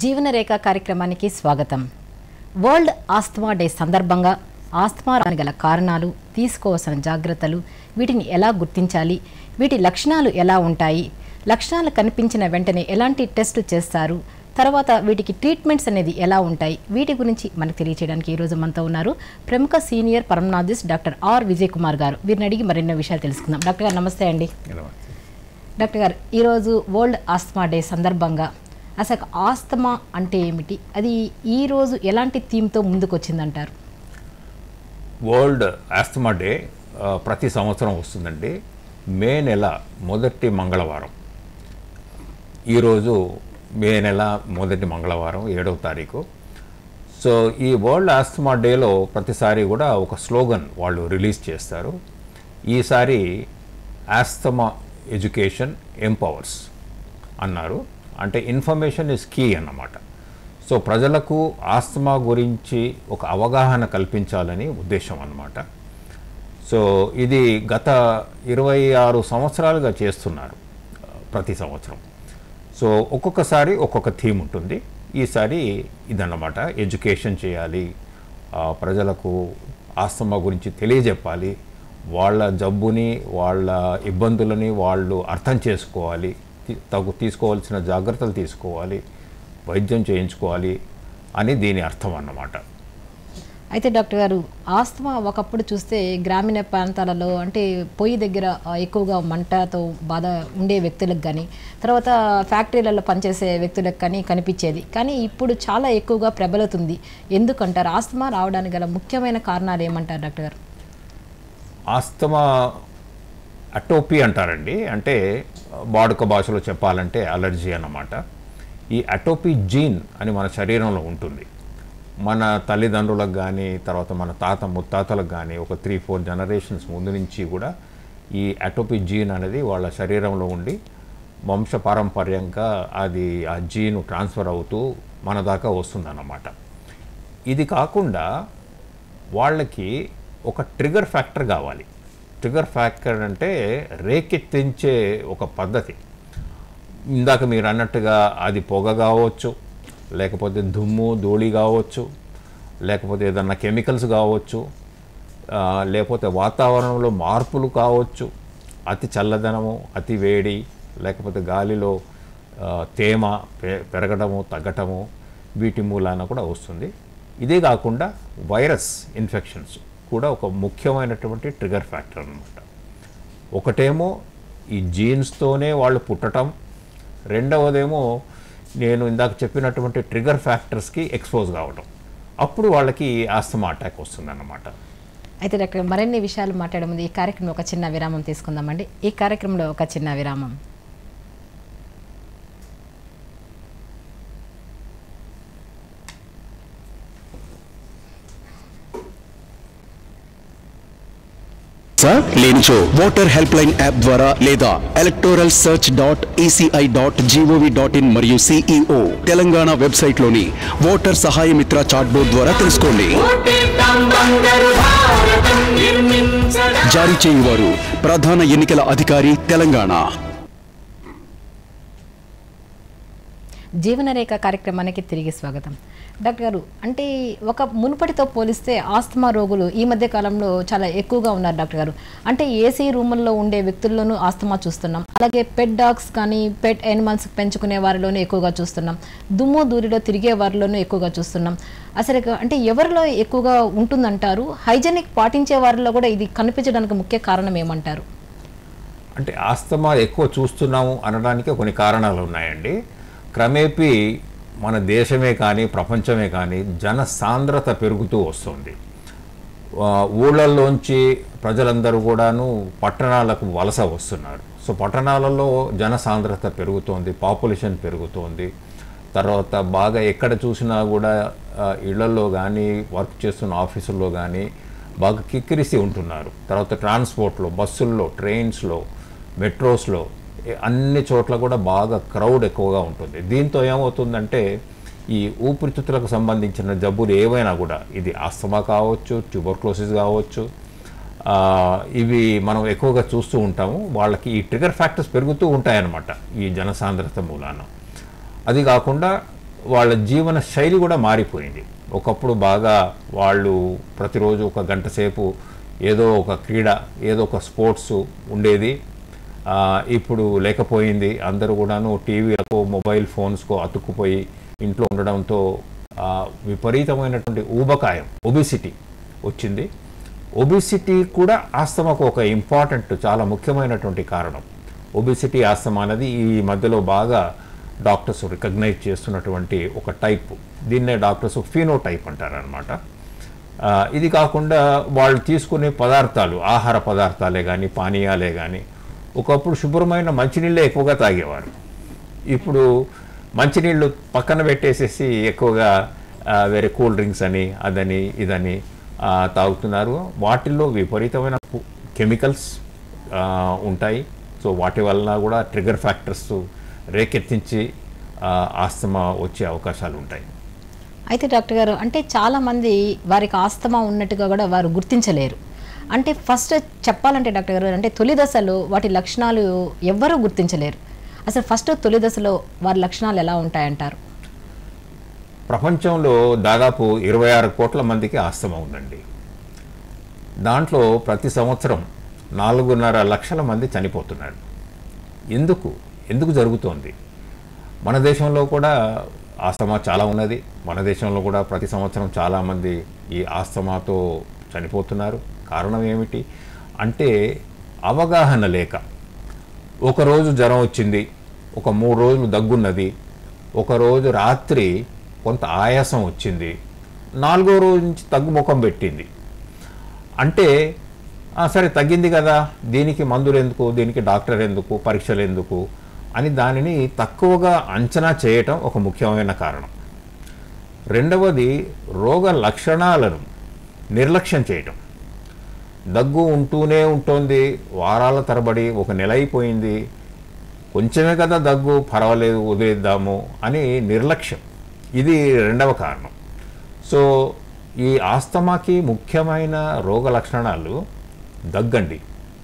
జీవనరేఖ కార్యక్రమానికి స్వాగతం world asthma day సందర్భంగా ఆస్తమా రాని గల కారణాలు తీసుకోవాల్సిన జాగ్రత్తలు వీటిని ఎలా గుర్తించాలి వీటి లక్షణాలు ఎలా ఉంటాయి లక్షణాలు కనిపించిన వెంటనే ఎలాంటి టెస్ట్ చేస్తారు తర్వాత వీటికి ట్రీట్మెంట్స్ అనేది ఎలా ఉంటాయి వీటి గురించి మనకు తెలియచేయడానికి ఈరోజు మనతో ఉన్నారు ప్రముఖ senior pulmonologist doctor R Vijay Kumar గారు వీరిని అడిగి మరెన్నో విషయాలు తెలుసుకుందాం డాక్టర్ గారు నమస్తే అండి డాక్టర్ గారు ఈరోజు వరల్డ్ ఆస్తమా డే సందర్భంగా అసలు ఆస్తమా అంటే ఏమిటి అది ఈ రోజు ఎలాంటి థీమ్తో ముందుకు వచ్చిందంటారు వరల్డ్ ఆస్తమా డే ఆ, ప్రతి సంవత్సరం వస్తుందండి మే నెల మొదటి మంగళవారం ఈరోజు మే నెల మొదటి మంగళవారం ఏడవ తారీఖు సో ఈ వరల్డ్ ఆస్తమా డేలో ప్రతిసారి కూడా ఒక స్లోగన్ వాళ్ళు రిలీజ్ చేస్తారు ఈసారి ఆస్తమా ఎడ్యుకేషన్ ఎంపవర్స్ అన్నారు అంటే ఇన్ఫర్మేషన్ ఇస్ కీ అన్నమాట సో ప్రజలకు ఆస్తమా గురించి ఒక అవగాహన కల్పించాలని ఉద్దేశం అన్నమాట సో ఇది గత ఇరవై ఆరు సంవత్సరాలుగా చేస్తున్నారు ఆ, ప్రతి సంవత్సరం సో ఒక్కొక్కసారి ఒక్కొక్క థీమ్ ఉంటుంది ఈసారి ఇదన్నమాట ఎడ్యుకేషన్ చేయాలి ఆ, ప్రజలకు ఆస్తమా గురించి తెలియజెప్పాలి వాళ్ళ జబ్బుని వాళ్ళ ఇబ్బందులని వాళ్ళు అర్థం చేసుకోవాలి తీ- తగు తీసుకోవాల్సిన జాగ్రత్తలు తీసుకోవాలి వైద్యం చేయించుకోవాలి అని దీని అర్థం అన్నమాట అయితే డాక్టర్ గారు ఆస్తమా ఒకప్పుడు చూస్తే గ్రామీణ ప్రాంతాలలో అంటే పొయ్యి దగ్గర ఆ, ఎక్కువగా మంటతో బాధ ఉండే వ్యక్తులకు కానీ తర్వాత ఫ్యాక్టరీలలో పనిచేసే వ్యక్తులకు కానీ కనిపించేది కానీ ఇప్పుడు చాలా ఎక్కువగా ప్రబలుతుంది ఎందుకంటారు ఆస్తమా రావడానికి గల ముఖ్యమైన కారణాలు ఏమంటారు డాక్టర్ గారు ఆస్తమా అటోపీ అంటారండి అంటే వాడుక భాషలో చెప్పాలంటే అలర్జీ అన్నమాట ఈ అటోపీ జీన్ అని మన శరీరంలో ఉంటుంది మన తల్లిదండ్రులకు కానీ తర్వాత మన తాత ముత్తాతలకు కానీ ఒక త్రీ ఫోర్ జనరేషన్స్ ముందు నుంచి కూడా ఈ అటోపీ జీన్ అనేది వాళ్ళ శరీరంలో ఉండి వంశపారంపర్యంగా అది ఆ జీన్ ట్రాన్స్ఫర్ అవుతూ మన దాకా వస్తుందన్నమాట ఇది కాకుండా వాళ్ళకి ఒక ట్రిగర్ ఫ్యాక్టర్ కావాలి ట్రిగర్ ఫ్యాక్టర్ అంటే రేకెత్తించే ఒక పద్ధతి ఇందాక మీరు అన్నట్టుగా అది పొగ కావచ్చు లేకపోతే దుమ్ము ధూళి కావచ్చు లేకపోతే ఏదన్నా కెమికల్స్ కావచ్చు ఆ, లేకపోతే వాతావరణంలో మార్పులు కావచ్చు అతి చల్లదనము అతి వేడి లేకపోతే గాలిలో ఆ, తేమ పె- పెరగడము తగ్గటము వీటి మూలాన కూడా వస్తుంది ఇదే కాకుండా వైరస్ ఇన్ఫెక్షన్స్ కూడా ఒక ముఖ్యమైనటువంటి ట్రిగర్ ఫ్యాక్టర్ అన్నమాట ఒకటేమో ఈ జీన్స్తోనే వాళ్ళు పుట్టటం రెండవదేమో నేను ఇందాక చెప్పినటువంటి ట్రిగర్ ఫ్యాక్టర్స్కి ఎక్స్పోజ్ కావటం అప్పుడు వాళ్ళకి ఆస్తమా అటాక్ వస్తుందన్నమాట అయితే డాక్టర్ మరిన్ని విషయాలు మాట్లాడే ముందు ఈ కార్యక్రమంలో ఒక చిన్న విరామం తీసుకుందామండి ఈ కార్యక్రమంలో ఒక చిన్న విరామం సార్ లేనిచో ఓటర్ హెల్ప్ లైన్ యాప్ ద్వారా లేదా electoral search dot ECI dot GOV dot in మరియు సిఈఓ తెలంగాణ వెబ్సైట్ లోని ఓటర్ సహాయ మిత్ర చాట్ బోర్డ్ ద్వారా తెలుసుకోండి ఓటేద్దాం బంగారు భారతం నిర్మించడం జారీ చేయువారు ప్రధాన ఎన్నికల అధికారి తెలంగాణ జీవనరేఖ కార్యక్రమానికి తిరిగి స్వాగతం డాక్టర్ గారు అంటే ఒక మునుపటితో పోలిస్తే ఆస్తమా రోగులు ఈ మధ్య కాలంలో చాలా ఎక్కువగా ఉన్నారు డాక్టర్ గారు అంటే ఏసీ రూముల్లో ఉండే వ్యక్తుల్లోనూ ఆస్తమా చూస్తున్నాం అలాగే పెట్ డాగ్స్ కానీ పెట్ యానిమల్స్ పెంచుకునే వారిలోనూ ఎక్కువగా చూస్తున్నాం దుమ్ము దూరిలో తిరిగే వారిలోనూ ఎక్కువగా చూస్తున్నాం అసలు ఇక- అంటే ఎవరిలో ఎక్కువగా ఉంటుందంటారు హైజెనిక్ పాటించే వారిలో కూడా ఇది కనిపించడానికి ముఖ్య కారణం ఏమంటారు అంటే ఆస్తమా ఎక్కువ చూస్తున్నాము అనడానికి కొన్ని కారణాలు ఉన్నాయండి క్రమేపీ మన దేశమే కానీ ప్రపంచమే కానీ జన సాంద్రత పెరుగుతూ వస్తుంది ఆ, ఊళ్ళల్లోంచి ప్రజలందరూ కూడాను పట్టణాలకు వలస వస్తున్నారు సో పట్టణాలలో జన సాంద్రత పెరుగుతోంది పాపులేషన్ పెరుగుతోంది తర్వాత బాగా ఎక్కడ చూసినా కూడా ఆ, ఇళ్లలో కానీ వర్క్ చేస్తున్న ఆఫీసుల్లో కానీ బాగా కిక్కిరిసి ఉంటున్నారు తర్వాత ట్రాన్స్పోర్ట్లో బస్సుల్లో ట్రైన్స్లో మెట్రోస్లో ఏ- అన్ని చోట్ల కూడా బాగా క్రౌడ్ ఎక్కువగా ఉంటుంది దీంతో ఏమవుతుందంటే ఈ ఊపిరితిత్తులకు సంబంధించిన జబ్బులు ఏవైనా కూడా ఇది ఆస్తమా కావచ్చు ట్యూబర్క్లోసిస్ కావచ్చు ఆ, ఇవి మనం ఎక్కువగా చూస్తూ ఉంటాము వాళ్ళకి ఈ ట్రిగర్ ఫ్యాక్టర్స్ పెరుగుతూ ఉంటాయన్నమాట ఈ జనసాంద్రత మూలాన అది కాకుండా వాళ్ళ జీవన శైలి కూడా మారిపోయింది ఒకప్పుడు బాగా వాళ్ళు ప్రతిరోజు ఒక గంట సేపు ఏదో ఒక క్రీడ ఏదో ఒక స్పోర్ట్స్ ఉండేది ఆ, ఇప్పుడు లేకపోయింది అందరూ కూడాను టీవీలకు మొబైల్ ఫోన్స్కో అతుక్కుపోయి ఇంట్లో ఉండడంతో ఆ, విపరీతమైనటువంటి ఊబకాయం ఒబిసిటీ వచ్చింది ఒబిసిటీ కూడా ఆస్తమాకు ఒక ఇంపార్టెంట్ చాలా ముఖ్యమైనటువంటి కారణం ఒబిసిటీ ఆస్తమా అనేది ఈ మధ్యలో బాగా డాక్టర్స్ రికగ్నైజ్ చేస్తున్నటువంటి ఒక టైప్ దీన్నే డాక్టర్స్ ఫీనోటైప్ అంటారనమాట ఇది కాకుండా వాళ్ళు తీసుకునే పదార్థాలు ఆహార పదార్థాలే కానీ పానీయాలే కానీ ఒకప్పుడు శుభ్రమైన మంచినీళ్ళే ఎక్కువగా తాగేవారు ఇప్పుడు మంచినీళ్ళు పక్కన పెట్టేసేసి ఎక్కువగా ఆ, వేరే కూల్ డ్రింక్స్ అని అదని ఇదని ఆ, తాగుతున్నారు వాటిల్లో విపరీతమైన కెమికల్స్ ఉంటాయి సో వాటి వలన కూడా ట్రిగర్ ఫ్యాక్టర్స్ రేకెత్తించి ఆ, ఆస్తమా వచ్చే అవకాశాలు ఉంటాయి అయితే డాక్టర్ గారు అంటే చాలా మంది వారికి ఆస్తమా ఉన్నట్టుగా కూడా వారు గుర్తించలేరు అంటే ఫస్ట్ చెప్పాలంటే డాక్టర్ గారు అంటే తొలి దశలో వాటి లక్షణాలు ఎవ్వరూ గుర్తించలేరు అసలు ఫస్ట్ తొలి దశలో వారి లక్షణాలు ఎలా ఉంటాయంటారు ప్రపంచంలో దాదాపు ఇరవై ఆరు కోట్ల మందికి ఆస్తమా ఉందండి దాంట్లో ప్రతి సంవత్సరం నాలుగున్నర లక్షల మంది చనిపోతున్నారు ఎందుకు ఎందుకు జరుగుతోంది మన దేశంలో కూడా ఆస్తమా చాలా ఉన్నది మన దేశంలో కూడా ప్రతి సంవత్సరం చాలామంది ఈ ఆస్తమాతో చనిపోతున్నారు కారణం ఏమిటి అంటే అవగాహన లేక ఒకరోజు జ్వరం వచ్చింది ఒక మూడు రోజులు దగ్గున్నది ఒకరోజు రాత్రి కొంత ఆయాసం వచ్చింది నాలుగో రోజు నుంచి తగ్గుముఖం పెట్టింది అంటే "ఆ, సరే తగ్గింది కదా దీనికి మందులు ఎందుకు దీనికి డాక్టర్ ఎందుకు పరీక్షలు ఎందుకు అని దానిని తక్కువగా అంచనా చేయటం ఒక ముఖ్యమైన కారణం రెండవది రోగ లక్షణాలను నిర్లక్ష్యం చేయటం దగ్గు ఉంటూనే ఉంటుంది వారాల తరబడి ఒక నెల అయిపోయింది కొంచెమే కదా దగ్గు పర్వాలేదు వదిలేద్దాము అని నిర్లక్ష్యం ఇది రెండవ కారణం సో ఈ ఆస్తమాకి ముఖ్యమైన రోగ లక్షణాలు దగ్గండి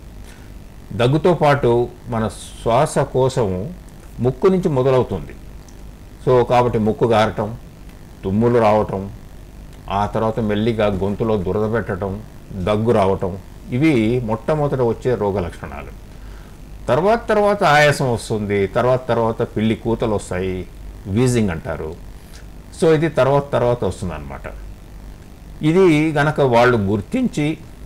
దగ్గుతో పాటు మన శ్వాసకోశము ముక్కు నుంచి మొదలవుతుంది సో కాబట్టి ముక్కు గారటం తుమ్ములు రావటం ఆ తర్వాత మెల్లిగా గొంతులో దురద పెట్టడం దగ్గు రావటం ఇవి మొట్టమొదట వచ్చే రోగ లక్షణాలు తర్వాత తర్వాత ఆయాసం వస్తుంది తర్వాత తర్వాత పిల్లి కూతలు వస్తాయి వీజింగ్ అంటారు సో ఇది తర్వాత తర్వాత వస్తుంది అనమాట ఇది గనక వాళ్ళు గుర్తించి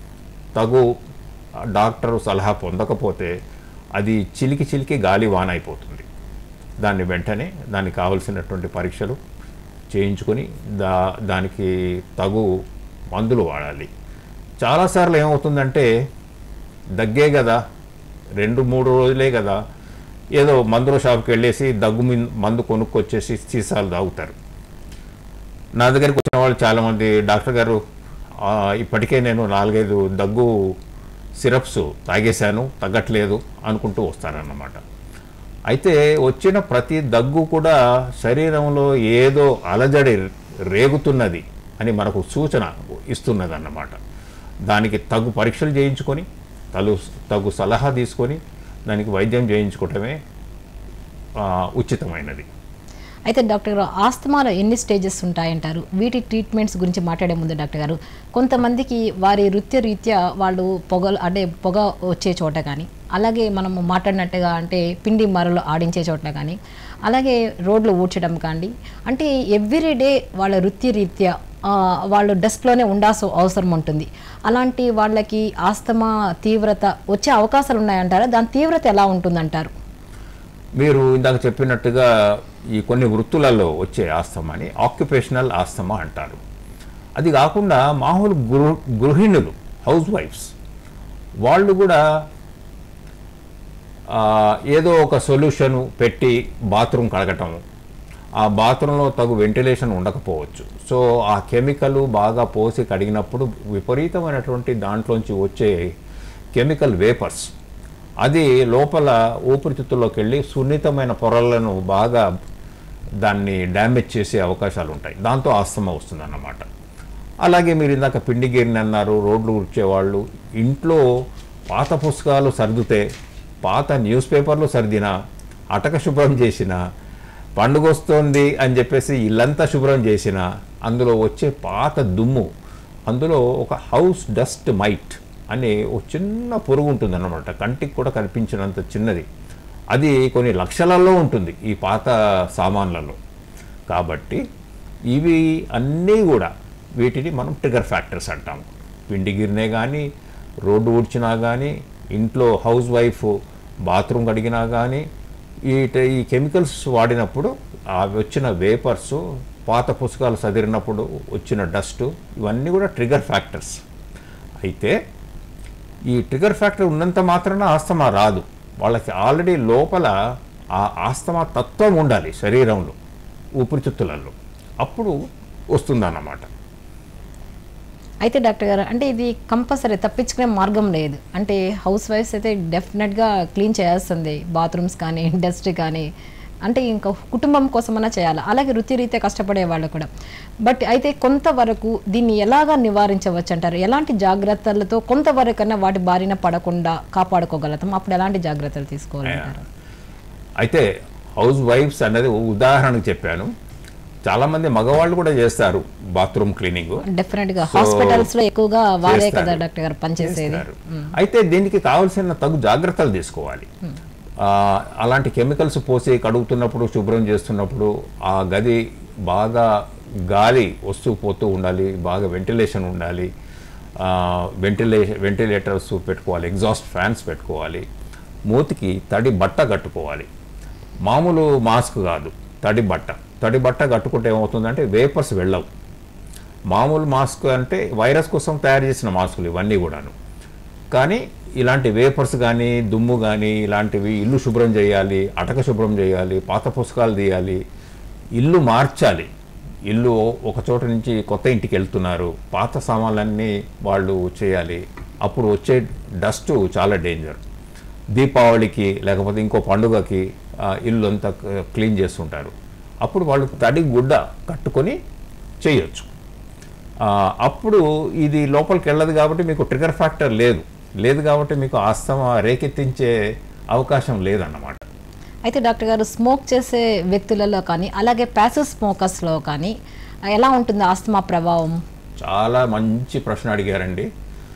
తగు డాక్టర్ సలహా పొందకపోతే అది చిలికి చిలికి గాలి వాన అయిపోతుంది దాన్ని వెంటనే దానికి కావలసినటువంటి పరీక్షలు చేయించుకొని దా దానికి తగు మందులు వాడాలి చాలాసార్లు ఏమవుతుందంటే దగ్గే కదా రెండు మూడు రోజులే కదా ఏదో మందుల షాప్కి వెళ్ళేసి దగ్గు మిన్- మందు కొనుక్కొచ్చేసి సీసాలు తాగుతారు నా దగ్గరికి వచ్చిన వాళ్ళు చాలామంది డాక్టర్ గారు ఆ, ఇప్పటికే నేను నాలుగైదు దగ్గు సిరప్స్ తాగేశాను తగ్గట్లేదు అనుకుంటూ వస్తారన్నమాట అయితే వచ్చిన ప్రతి దగ్గు కూడా శరీరంలో ఏదో అలజడి రేగుతున్నది అని మనకు సూచన ఇస్తున్నది అన్నమాట దానికి తగు పరీక్షలు చేయించుకొని తగు తగు సలహా తీసుకొని దానికి వైద్యం చేయించుకోవటమే ఆ, ఉచితమైనది అయితే డాక్టర్ గారు ఆస్తమాలో ఎన్ని స్టేజెస్ ఉంటాయంటారు వీటి ట్రీట్మెంట్స్ గురించి మాట్లాడే ముందు డాక్టర్ గారు కొంతమందికి వారి వృత్తి రీత్యా వాళ్ళు పొగ అంటే పొగ వచ్చే చోట కానీ అలాగే మనము మాట్లాడినట్టుగా అంటే పిండి మరలు ఆడించే చోట కానీ అలాగే రోడ్లు ఊడ్చడం కానీ అంటే ఎవ్రీడే వాళ్ళ వృత్తి రీత్యా ఆ, వాళ్ళు డెస్క్లోనే ఉండాల్సిన అవసరం ఉంటుంది అలాంటి వాళ్ళకి ఆస్తమా తీవ్రత వచ్చే అవకాశాలు ఉన్నాయంటారా దాని తీవ్రత ఎలా ఉంటుందంటారు మీరు ఇందాక చెప్పినట్టుగా ఈ కొన్ని వృత్తులలో వచ్చే ఆస్తమాని ఆక్యుపేషనల్ ఆస్తమా అంటారు అది కాకుండా మామూలు గృహ గృహిణులు హౌస్ వైఫ్స్ వాళ్ళు కూడా ఆ, ఏదో ఒక సొల్యూషన్ పెట్టి బాత్రూమ్ కడగటం ఆ బాత్రూంలో తగు వెంటిలేషన్ ఉండకపోవచ్చు సో ఆ కెమికల్ బాగా పోసి కడిగినప్పుడు విపరీతమైనటువంటి దాంట్లోంచి వచ్చే కెమికల్ వేపర్స్ అది లోపల ఊపిరితిత్తుల్లోకి వెళ్ళి సున్నితమైన పొరలను బాగా దాన్ని డ్యామేజ్ చేసే అవకాశాలు ఉంటాయి దాంతో ఆస్తమా వస్తుందన్నమాట అలాగే మీరు ఇందాక పిండి గిరిని అన్నారు రోడ్లు ఉడిచేవాళ్ళు ఇంట్లో పాత పుస్తకాలు సర్దితే పాత న్యూస్ పేపర్లు సర్దినా అటక శుభ్రం చేసిన పండుగ వస్తుంది అని చెప్పేసి ఇల్లంతా శుభ్రం చేసిన అందులో వచ్చే పాత దుమ్ము అందులో ఒక హౌస్ డస్ట్ మైట్ అనే ఒక చిన్న పురుగు ఉంటుంది అన్నమాట కంటికి కూడా కనిపించినంత చిన్నది అది కొన్ని లక్షలలో ఉంటుంది ఈ పాత సామాన్లలో కాబట్టి ఇవి అన్నీ కూడా వీటిని మనం ట్రిగర్ ఫ్యాక్టర్స్ అంటాము పిండి గిరినే కానీ రోడ్డు ఊడ్చినా కానీ ఇంట్లో హౌస్ వైఫ్ బాత్రూమ్ కడిగినా కానీ ఈ ట- ఈ కెమికల్స్ వాడినప్పుడు ఆ వచ్చిన వేపర్స్ పాత పుస్తకాలు చదివినప్పుడు వచ్చిన డస్ట్ ఇవన్నీ కూడా ట్రిగర్ ఫ్యాక్టర్స్ అయితే ఈ ట్రిగర్ ఫ్యాక్టర్ ఉన్నంత మాత్రాన ఆస్తమా రాదు వాళ్ళకి ఆల్రెడీ లోపల ఆ ఆస్తమా తత్వం ఉండాలి శరీరంలో ఊపిరితిత్తులలో అప్పుడు వస్తుందన్నమాట అయితే డాక్టర్ గారు అంటే ఇది కంపల్సరీ తప్పించుకునే మార్గం లేదు అంటే హౌస్ వైఫ్స్ అయితే డెఫినెట్గా క్లీన్ చేయాల్సింది బాత్రూమ్స్ కానీ డస్ట్ కానీ అంటే ఇంకా కుటుంబం కోసమన్నా చేయాలి అలాగే వృత్తిరీత్యా కష్టపడే వాళ్ళు కూడా బట్ అయితే కొంతవరకు దీన్ని ఎలాగా నివారించవచ్చు అంటారు ఎలాంటి జాగ్రత్తలతో కొంతవరకన్నా వాటి బారిన పడకుండా కాపాడుకోగలుగుతాం అప్పుడు ఎలాంటి జాగ్రత్తలు తీసుకోవాలంటారు అయితే హౌస్ వైఫ్స్ అనేది ఉదాహరణకు చెప్పాను చాలామంది మగవాళ్ళు కూడా చేస్తారు బాత్రూమ్ క్లీనింగ్ డెఫినెట్గా హాస్పిటల్స్ లో ఎక్కువగా వారే కదా చేస్తారు. డాక్టర్ గారు పనిచేసేది చేస్తారు. అయితే దీనికి కావాల్సిన తగు జాగ్రత్తలు తీసుకోవాలి ఆ, అలాంటి కెమికల్స్ పోసి కడుగుతున్నప్పుడు శుభ్రం చేస్తున్నప్పుడు ఆ గది బాగా గాలి వస్తూ పోతూ ఉండాలి బాగా వెంటిలేషన్ ఉండాలి వెంటిలే వెంటిలేటర్స్ పెట్టుకోవాలి ఎగ్జాస్ట్ ఫ్యాన్స్ పెట్టుకోవాలి మూతికి తడి బట్ట కట్టుకోవాలి మామూలు మాస్క్ కాదు తడి బట్ట తడి బట్ట కట్టుకుంటే ఏమవుతుందంటే వేపర్స్ వెళ్ళవు మామూలు మాస్క్ అంటే వైరస్ కోసం తయారు చేసిన మాస్కులు ఇవన్నీ కూడాను కానీ ఇలాంటి వేపర్స్ కానీ దుమ్ము కానీ ఇలాంటివి ఇల్లు శుభ్రం చేయాలి అటక శుభ్రం చేయాలి పాత పుస్తకాలు తీయాలి ఇల్లు మార్చాలి ఇల్లు ఒక చోట నుంచి కొత్త ఇంటికి వెళ్తున్నారు పాత సామాన్లన్నీ వాళ్ళు చేయాలి అప్పుడు వచ్చే డస్ట్ చాలా డేంజర్ దీపావళికి లేకపోతే ఇంకో పండుగకి ఆ, ఇల్లు అంతా క- క్లీన్ చేస్తుంటారు అప్పుడు వాళ్ళు తడి గుడ్డ కట్టుకొని చేయొచ్చు ఆ, అప్పుడు ఇది లోపలికి వెళ్ళదు కాబట్టి మీకు ట్రిగర్ ఫ్యాక్టర్ లేదు లేదు కాబట్టి మీకు ఆస్తమా రేకెత్తించే అవకాశం లేదన్నమాట అయితే డాక్టర్ గారు స్మోక్ చేసే వ్యక్తులలో కానీ అలాగే ప్యాసివ్ స్మోకర్స్లో కానీ ఎలా ఉంటుంది ఆస్తమా ప్రభావం చాలా మంచి ప్రశ్న అడిగారండి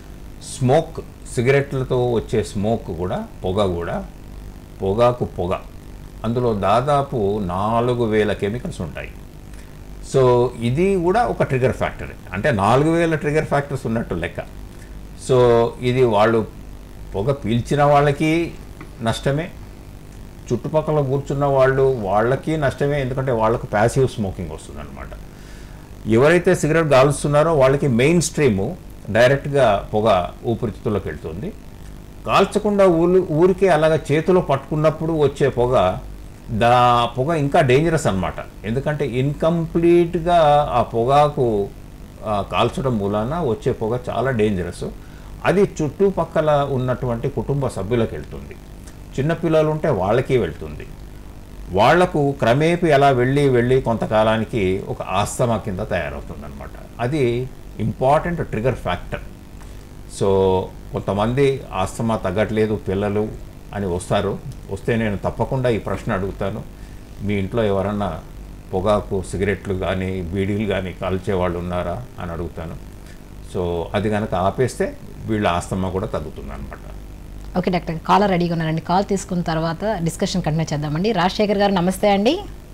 స్మోక్ సిగరెట్లతో వచ్చే స్మోక్ కూడా పొగ కూడా పొగాకు పొగ అందులో దాదాపు నాలుగు వేల కెమికల్స్ ఉంటాయి సో ఇది కూడా ఒక ట్రిగర్ ఫ్యాక్టర్ అంటే నాలుగు వేల ట్రిగర్ ఫ్యాక్టర్స్ ఉన్నట్టు లెక్క సో ఇది వాళ్ళు పొగ పీల్చిన వాళ్ళకి నష్టమే చుట్టుపక్కల కూర్చున్న వాళ్ళు వాళ్ళకి నష్టమే ఎందుకంటే వాళ్ళకు ప్యాసివ్ స్మోకింగ్ వస్తుంది అనమాట ఎవరైతే సిగరెట్ కాలుస్తున్నారో వాళ్ళకి మెయిన్ స్ట్రీము డైరెక్ట్గా పొగ ఊపిరితిత్తుల్లోకి వెళ్తుంది కాల్చకుండా ఊరు ఊరికే అలాగ చేతిలో పట్టుకున్నప్పుడు వచ్చే పొగ దా పొగ ఇంకా డేంజరస్ అన్నమాట ఎందుకంటే ఇన్కంప్లీట్గా ఆ పొగాకు ఆ, కాల్చడం మూలాన వచ్చే పొగ చాలా డేంజరస్ అది చుట్టుపక్కల ఉన్నటువంటి కుటుంబ సభ్యులకు వెళ్తుంది చిన్నపిల్లలు ఉంటే వాళ్ళకి వెళ్తుంది వాళ్లకు క్రమేపీ అలా వెళ్ళి వెళ్ళి కొంతకాలానికి ఒక ఆస్తమా కింద తయారవుతుందన్నమాట అది ఇంపార్టెంట్ ట్రిగర్ ఫ్యాక్టర్ సో కొంతమంది ఆస్తమా తగ్గట్లేదు పిల్లలు అని వస్తారు వస్తే నేను తప్పకుండా ఈ ప్రశ్న అడుగుతాను మీ ఇంట్లో ఎవరన్నా పొగాకు సిగరెట్లు కానీ బీడీలు కానీ కాల్చే వాళ్ళు ఉన్నారా అని అడుగుతాను సో అది కనుక ఆపేస్తే వీళ్ళ ఆస్తమా కూడా తగ్గుతుంది అనమాట ఓకే డాక్టర్ కాలర్ రెడీగా ఉన్నారండి కాల్ తీసుకున్న తర్వాత డిస్కషన్ కంటిన్యూ చేద్దామండి రాజశేఖర్ గారు నమస్తే అండి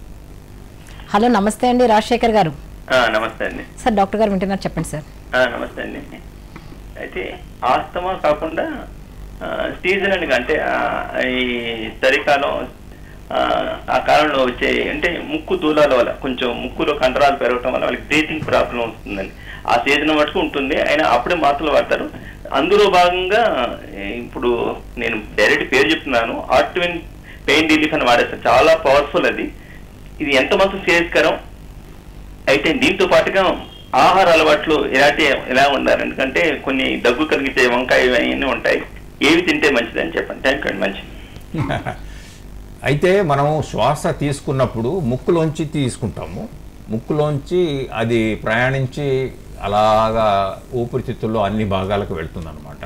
హలో నమస్తే అండి రాజశేఖర్ గారు ఆ, నమస్తే అండి సార్ డాక్టర్ గారు వింటున్నారు చెప్పండి సార్ ఆ, నమస్తే అండి అయితే ఆస్తమా కాకుండా సీజన్ అని అంటే ఆ, ఈ చలికాలం ఆ, ఆ కాలంలో వచ్చే అంటే ముక్కు దూలాల వల్ల కొంచెం ముక్కులో కండరాలు పెరగటం వల్ల వాళ్ళకి బ్రీతింగ్ ప్రాబ్లం వస్తుందండి ఆ సీజన్ మటుకు ఉంటుంది అయినా అప్పుడే మాత్రలు వాడతారు అందులో భాగంగా ఏ, ఇప్పుడు నేను డైరెక్ట్ పేరు చెప్తున్నాను ఆర్ట్విన్ పెయిన్ రిలీఫ్ అని వాడేస్తారు చాలా పవర్ఫుల్ అది ఇది ఎంత మాత్రం శ్రేయస్కరం అయితే దీంతో పాటుగా ఆహార అలవాట్లు ఎలాంటి ఎలా ఉండాలి ఎందుకంటే కొన్ని దగ్గు కలిగితే వంకాయ ఇవన్నీ ఉంటాయి ఏవి తింటే మంచిదని చెప్పండి థ్యాంక్ యూ అండి మంచిది అయితే మనం శ్వాస తీసుకున్నప్పుడు ముక్కులోంచి తీసుకుంటాము ముక్కులోంచి అది ప్రయాణించి అలాగా ఊపిరితిత్తుల్లో అన్ని భాగాలకు వెళ్తుందన్నమాట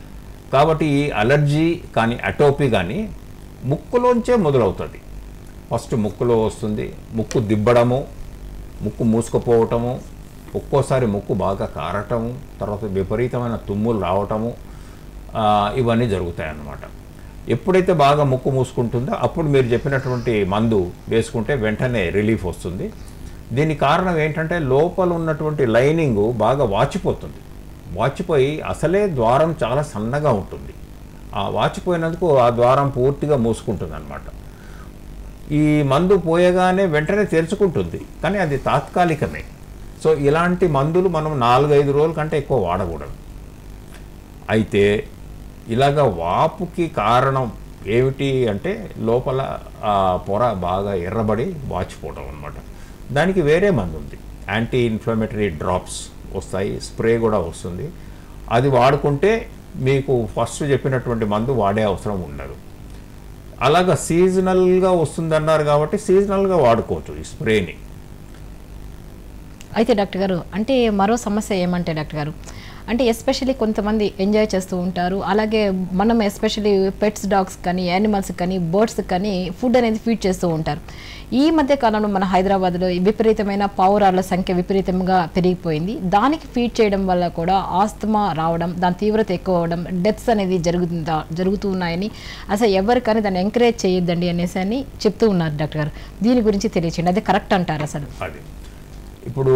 కాబట్టి ఈ అలర్జీ కానీ అటోపీ కానీ ముక్కులోంచే మొదలవుతుంది ఫస్ట్ ముక్కులో వస్తుంది ముక్కు దిబ్బడము ముక్కు మూసుకుపోవటము ఒక్కోసారి ముక్కు బాగా కారటము తర్వాత విపరీతమైన తుమ్ములు రావటము ఆ, ఇవన్నీ జరుగుతాయి అన్నమాట ఎప్పుడైతే బాగా ముక్కు మూసుకుంటుందో అప్పుడు మీరు చెప్పినటువంటి మందు వేసుకుంటే వెంటనే రిలీఫ్ వస్తుంది దీనికి కారణం ఏంటంటే లోపల ఉన్నటువంటి లైనింగ్ బాగా వాచిపోతుంది వాచిపోయి అసలే ద్వారం చాలా సన్నగా ఉంటుంది ఆ వాచిపోయినందుకు ఆ ద్వారం పూర్తిగా మూసుకుంటుంది అనమాట ఈ మందు పోయగానే వెంటనే తెరుచుకుంటుంది కానీ అది తాత్కాలికమే సో ఇలాంటి మందులు మనం నాలుగైదు రోజుల కంటే ఎక్కువ వాడకూడదు అయితే ఇలాగ వాపుకి కారణం ఏమిటి అంటే లోపల ఆ పొర బాగా ఎర్రబడి వాచిపోవడం అనమాట దానికి వేరే మందు ఉంది యాంటీ ఇన్ఫ్లమేటరీ డ్రాప్స్ వస్తాయి స్ప్రే కూడా వస్తుంది అది వాడుకుంటే మీకు ఫస్ట్ చెప్పినటువంటి మందు వాడే అవసరం ఉండదు అలాగా సీజనల్గా వస్తుందన్నారు కాబట్టి సీజనల్గా వాడుకోవచ్చు ఈ స్ప్రేని అయితే డాక్టర్ గారు అంటే మరో సమస్య ఏమంటే డాక్టర్ గారు అంటే ఎస్పెషల్లీ కొంతమంది ఎంజాయ్ చేస్తూ ఉంటారు అలాగే మనం ఎస్పెషల్లీ పెట్స్ డాగ్స్ కానీ యానిమల్స్ కానీ బర్డ్స్ కానీ ఫుడ్ అనేది ఫీడ్ చేస్తూ ఉంటారు ఈ మధ్య కాలంలో మన హైదరాబాద్లో ఈ విపరీతమైన పావురాల సంఖ్య విపరీతంగా పెరిగిపోయింది దానికి ఫీడ్ చేయడం వల్ల కూడా ఆస్తమా రావడం దాని తీవ్రత ఎక్కువ అవడం డెత్స్ అనేది జరుగుతుందా జరుగుతూ ఉన్నాయని అసలు ఎవరికైనా దాన్ని ఎంకరేజ్ చేయొద్దండి అనేసి అని చెప్తూ ఉన్నారు డాక్టర్ గారు దీని గురించి తెలియచేయండి అది కరెక్ట్ అంటారు అసలు అది ఇప్పుడు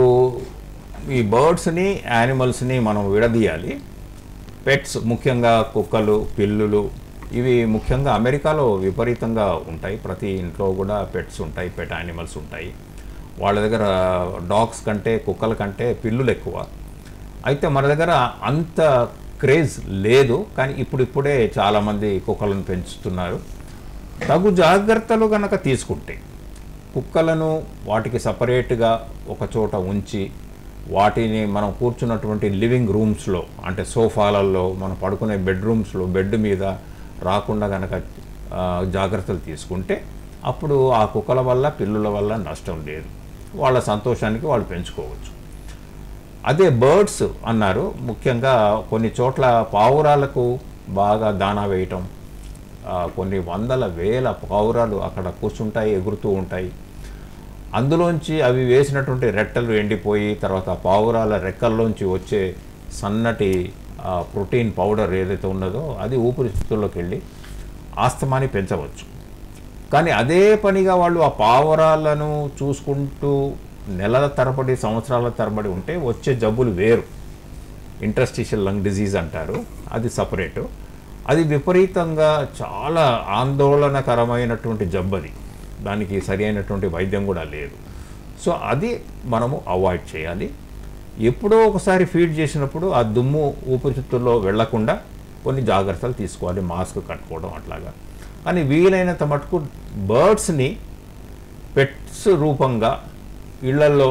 ఈ బర్డ్స్ని యానిమల్స్ని మనం విడదీయాలి పెట్స్ ముఖ్యంగా కుక్కలు పిల్లులు ఇవి ముఖ్యంగా అమెరికాలో విపరీతంగా ఉంటాయి ప్రతి ఇంట్లో కూడా పెట్స్ ఉంటాయి పెట్ యానిమల్స్ ఉంటాయి వాళ్ళ దగ్గర డాగ్స్ కంటే కుక్కల కంటే పిల్లులు ఎక్కువ అయితే మన దగ్గర అంత క్రేజ్ లేదు కానీ ఇప్పుడిప్పుడే చాలామంది కుక్కలను పెంచుతున్నారు తగు జాగ్రత్తలు కనుక తీసుకుంటే కుక్కలను వాటికి సపరేట్గా ఒక చోట ఉంచి వాటిని మనం కూర్చున్నటువంటి లివింగ్ రూమ్స్లో అంటే సోఫాలలో మనం పడుకునే బెడ్రూమ్స్లో బెడ్ మీద రాకుండా కనుక ఆ, జాగ్రత్తలు తీసుకుంటే అప్పుడు ఆ కుక్కల వల్ల పిల్లుల వల్ల నష్టం లేదు వాళ్ళ సంతోషానికి వాళ్ళు పెంచుకోవచ్చు అదే బర్డ్స్ అన్నారు ముఖ్యంగా కొన్ని చోట్ల పావురాలకు బాగా దానా వేయటం ఆ, కొన్ని వందల వేల పావురాలు అక్కడ కూర్చుంటాయి ఎగురుతూ ఉంటాయి అందులోంచి అవి వేసినటువంటి రెట్టలు ఎండిపోయి తర్వాత పావురాల రెక్కల్లోంచి వచ్చే సన్నటి ఆ, ప్రోటీన్ పౌడర్ ఏదైతే ఉన్నదో అది ఊపిరితిత్తుల్లోకి వెళ్ళి ఆస్తమాని పెంచవచ్చు కానీ అదే పనిగా వాళ్ళు ఆ పావురాలను చూసుకుంటూ నెలల తరబడి సంవత్సరాల తరబడి ఉంటే వచ్చే జబ్బులు వేరు ఇంటర్స్టిషియల్ లంగ్ డిజీజ్ అంటారు అది సపరేటు అది విపరీతంగా చాలా ఆందోళనకరమైనటువంటి జబ్బు అది దానికి సరి అయినటువంటి వైద్యం కూడా లేదు సో అది మనము అవాయిడ్ చేయాలి ఎప్పుడో ఒకసారి ఫీడ్ చేసినప్పుడు ఆ దుమ్ము ఊపిరితిత్తుల్లో వెళ్లకుండా కొన్ని జాగ్రత్తలు తీసుకోవాలి మాస్క్ కట్టుకోవడం అట్లాగా కానీ వీలైనంత మటుకు బర్డ్స్ని పెట్స్ రూపంగా ఇళ్లల్లో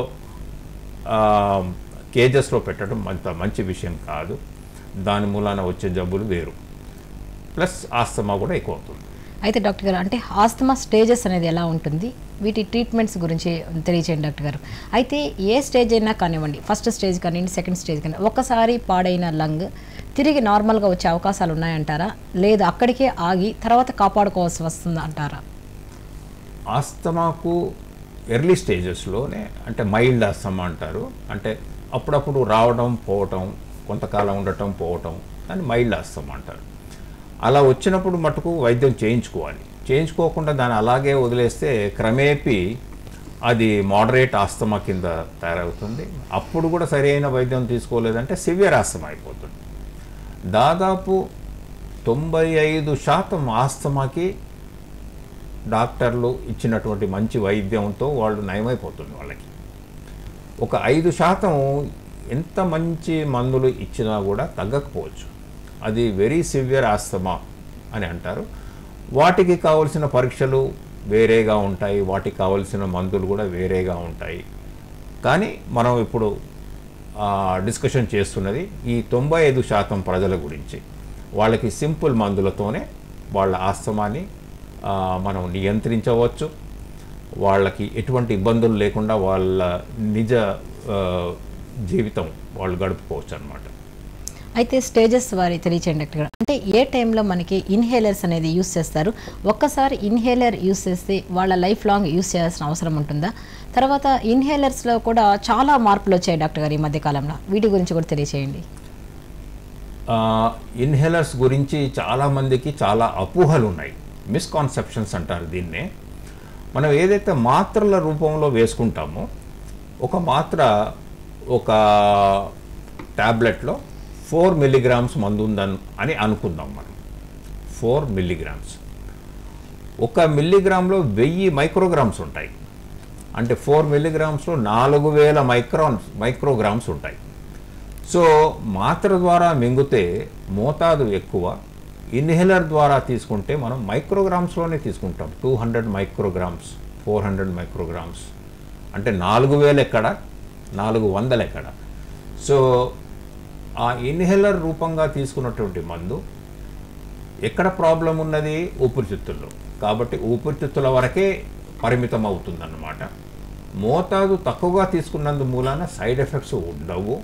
కేజెస్లో పెట్టడం అంత మంచి విషయం కాదు దాని మూలాన వచ్చే జబ్బులు వేరు ప్లస్ ఆస్తమా కూడా ఎక్కువ అవుతుంది అయితే డాక్టర్ గారు అంటే ఆస్తమా స్టేజెస్ అనేది ఎలా ఉంటుంది వీటి ట్రీట్మెంట్స్ గురించి తెలియచేయండి డాక్టర్ గారు అయితే ఏ స్టేజ్ అయినా కానివ్వండి ఫస్ట్ స్టేజ్ కానివ్వండి సెకండ్ స్టేజ్ కానీ ఒక్కసారి పాడైన లంగ్ తిరిగి నార్మల్గా వచ్చే అవకాశాలు ఉన్నాయంటారా లేదా అక్కడికే ఆగి తర్వాత కాపాడుకోవాల్సి వస్తుంది అంటారా ఆస్తమాకు ఎర్లీ స్టేజెస్లోనే అంటే మైల్డ్ ఆస్తమా అంటారు అంటే అప్పుడప్పుడు రావడం పోవటం కొంతకాలం ఉండటం పోవటం దాన్ని మైల్డ్ ఆస్తమా అంటారు అలా వచ్చినప్పుడు మటుకు వైద్యం చేయించుకోవాలి చేయించుకోకుండా దాన్ని అలాగే వదిలేస్తే క్రమేపీ అది మోడరేట్ ఆస్తమా కింద తయారవుతుంది అప్పుడు కూడా సరైన వైద్యం తీసుకోలేదంటే సివియర్ ఆస్తమా అయిపోతుంది దాదాపు తొంభై ఐదు శాతం ఆస్తమాకి డాక్టర్లు ఇచ్చినటువంటి మంచి వైద్యంతో వాళ్ళు నయమైపోతుంది వాళ్ళకి ఒక ఐదు శాతం ఎంత మంచి మందులు ఇచ్చినా కూడా తగ్గకపోవచ్చు అది వెరీ సివియర్ ఆస్తమా అని అంటారు వాటికి కావలసిన పరీక్షలు వేరేగా ఉంటాయి వాటికి కావలసిన మందులు కూడా వేరేగా ఉంటాయి కానీ మనం ఇప్పుడు ఆ, డిస్కషన్ చేస్తున్నది ఈ తొంభై ఐదు శాతం ప్రజల గురించి వాళ్ళకి సింపుల్ మందులతోనే వాళ్ళ ఆస్తమాని ఆ, మనం నియంత్రించవచ్చు వాళ్ళకి ఎటువంటి ఇబ్బందులు లేకుండా వాళ్ళ నిజ ఆ, జీవితం వాళ్ళు గడుపుకోవచ్చు అనమాట అయితే స్టేజెస్ వారి తెలియచేయండి డాక్టర్ గారు అంటే ఏ టైంలో మనకి ఇన్హేలర్స్ అనేది యూస్ చేస్తారు ఒక్కసారి ఇన్హేలర్ యూస్ చేస్తే వాళ్ళ లైఫ్ లాంగ్ యూస్ చేయాల్సిన అవసరం ఉంటుందా తర్వాత ఇన్హేలర్స్లో కూడా చాలా మార్పులు వచ్చాయి డాక్టర్ గారు ఈ మధ్య కాలంలో వీటి గురించి కూడా తెలియచేయండి ఇన్హేలర్స్ గురించి చాలామందికి చాలా అపోహలు ఉన్నాయి మిస్కాన్సెప్షన్స్ అంటారు దీన్నే మనం ఏదైతే మాత్రల రూపంలో వేసుకుంటామో ఒక మాత్ర ఒక ట్యాబ్లెట్లో ఫోర్ మిల్లీగ్రామ్స్ మందు ఉందని అని అనుకుందాం మనం ఫోర్ మిల్లీగ్రామ్స్ ఒక మిల్లీగ్రామ్లో వెయ్యి మైక్రోగ్రామ్స్ ఉంటాయి అంటే ఫోర్ మిల్లీగ్రామ్స్లో నాలుగు వేల మైక్రాన్స్ మైక్రోగ్రామ్స్ ఉంటాయి సో మాత్ర ద్వారా మింగితే మోతాదు ఎక్కువ ఇన్హేలర్ ద్వారా తీసుకుంటే మనం మైక్రోగ్రామ్స్లోనే తీసుకుంటాం two hundred micrograms four hundred micrograms అంటే నాలుగు వేలు ఎక్కడ నాలుగు వందలు ఎక్కడ సో ఆ ఇన్హేలర్ రూపంగా తీసుకున్నటువంటి మందు ఎక్కడ ప్రాబ్లం ఉన్నది ఊపిరితిత్తుల్లో కాబట్టి ఊపిరితిత్తుల వరకే పరిమితం అవుతుందన్నమాట మోతాదు తక్కువగా తీసుకున్నందు మూలాన సైడ్ ఎఫెక్ట్స్ ఉండవు